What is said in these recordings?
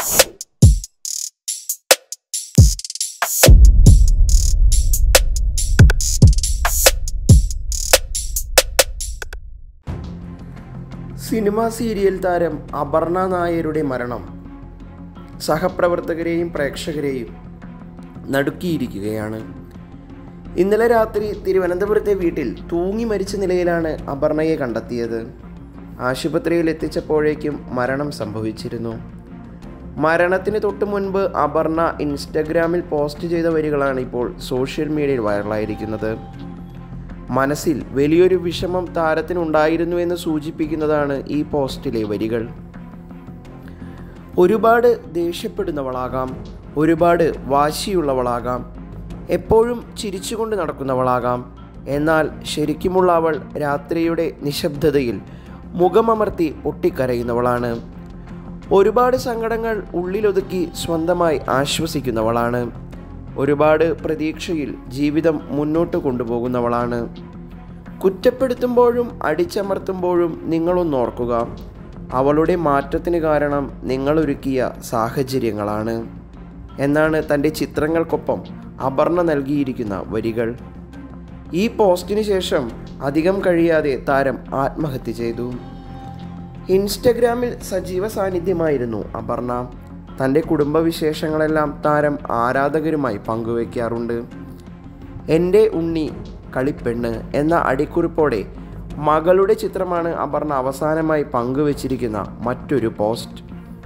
cinema serial താരം അപർണ നായരുടെ മരണം സഹപ്രവർത്തകരെയും പ്രേക്ഷകരെയും നടുക്കിയിരിക്കുകയാണ് ഇന്നലെ രാത്രി തിരുവനന്തപുരത്തെ വീട്ടിൽ തൂങ്ങി മരിച്ച നിലയിലാണ് അപർണയെ കണ്ടെത്തിയത് ആശുപത്രിയിൽ എത്തിച്ചപ്പോഴേക്കും മരണം സംഭവിച്ചിരുന്നു മരണത്തിന് തൊട്ടു മുൻപ് അപർണ ഇൻസ്റ്റഗ്രാമിൽ പോസ്റ്റ് ചെയ്ത വരികളാണ് ഇപ്പോൾ സോഷ്യൽ മീഡിയയിൽ വൈറലായിരിക്കുന്നത് മനസ്സിൽ വലിയൊരു വിഷമം താരത്തിനുണ്ടായിരുന്നു എന്ന് സൂചിപ്പിക്കുന്നതാണ് ഈ പോസ്റ്റിലെ വരികൾ ഒരുപാട് ദേഷ്യപ്പെടുന്നവളാകാം ഒരുപാട് വാശിയുള്ളവളാകാം എപ്പോഴും ചിരിച്ചുകൊണ്ട് നടക്കുന്നവളാകാം എന്നാൽ ശരിക്കുമുള്ള അവൾ രാത്രിയുടെ നിശബ്ദതയിൽ മുഖമമർത്തി പൊട്ടിക്കരയുന്നവളാണ് ഒരുപാട് സങ്കടങ്ങൾ ഉള്ളിലൊതുക്കി സ്വന്തമായി ആശ്വസിക്കുന്നവളാണ് ഒരുപാട് പ്രതീക്ഷയിൽ ജീവിതം മുന്നോട്ട് കൊണ്ടുപോകുന്നവളാണ് കുറ്റപ്പെടുത്തുമ്പോഴും അടിച്ചമർത്തുമ്പോഴും നിങ്ങളൊന്നോർക്കുക അവളുടെ മാറ്റത്തിന് കാരണം നിങ്ങളൊരുക്കിയ സാഹചര്യങ്ങളാണ് എന്നാണ് തൻ്റെ ചിത്രങ്ങൾക്കൊപ്പം അപർണ നൽകിയിരിക്കുന്ന വരികൾ ഈ പോസ്റ്റിന് ശേഷം അധികം കഴിയാതെ താരം ആത്മഹത്യ ചെയ്തു ഇൻസ്റ്റഗ്രാമിൽ സജീവ സാന്നിധ്യമായിരുന്നു അപർണ തൻ്റെ കുടുംബവിശേഷങ്ങളെല്ലാം താരം ആരാധകരുമായി പങ്കുവയ്ക്കാറുണ്ട് എൻ്റെ ഉണ്ണി കളിപ്പെണ്ണ് എന്ന അടിക്കുറിപ്പോടെ മകളുടെ ചിത്രമാണ് അപർണ അവസാനമായി പങ്കുവച്ചിരിക്കുന്ന മറ്റൊരു പോസ്റ്റ്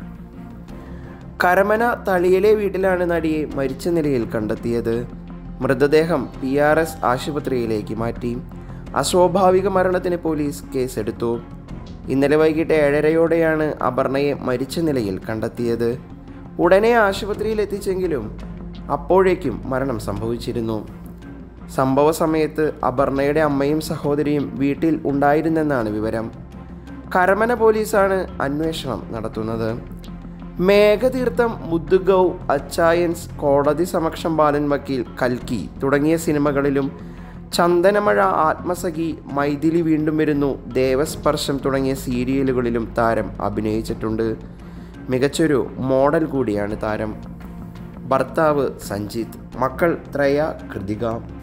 കരമന തളിയിലെ വീട്ടിലാണ് നടിയെ മരിച്ച നിലയിൽ കണ്ടെത്തിയത് മൃതദേഹം പി ആർ എസ് ആശുപത്രിയിലേക്ക് മാറ്റി അസ്വാഭാവിക മരണത്തിന് പോലീസ് കേസെടുത്തു ഇന്നലെ വൈകിട്ട് ഏഴരയോടെയാണ് അപർണയെ മരിച്ച നിലയിൽ കണ്ടെത്തിയത് ഉടനെ ആശുപത്രിയിൽ എത്തിച്ചെങ്കിലും അപ്പോഴേക്കും മരണം സംഭവിച്ചിരുന്നു സംഭവ സമയത്ത് അപർണയുടെ അമ്മയും സഹോദരിയും വീട്ടിൽ ഉണ്ടായിരുന്നെന്നാണ് വിവരം കരമന പോലീസാണ് അന്വേഷണം നടത്തുന്നത് മേഘതീർത്ഥം മുദ്ദുഗൗ അച്ചായൻസ് കോടതി സമക്ഷം ബാലൻ വക്കീൽ കൽക്കി തുടങ്ങിയ സിനിമകളിലും ചന്ദനമഴ ആത്മസഖി മൈഥിലി വീണ്ടും വരുന്നു ദേവസ്പർശം തുടങ്ങിയ സീരിയലുകളിലും താരം അഭിനയിച്ചിട്ടുണ്ട് മികച്ചൊരു മോഡൽ കൂടിയാണ് താരം ഭർത്താവ് സഞ്ജിത്ത് മക്കൾ ത്രയ കൃതിക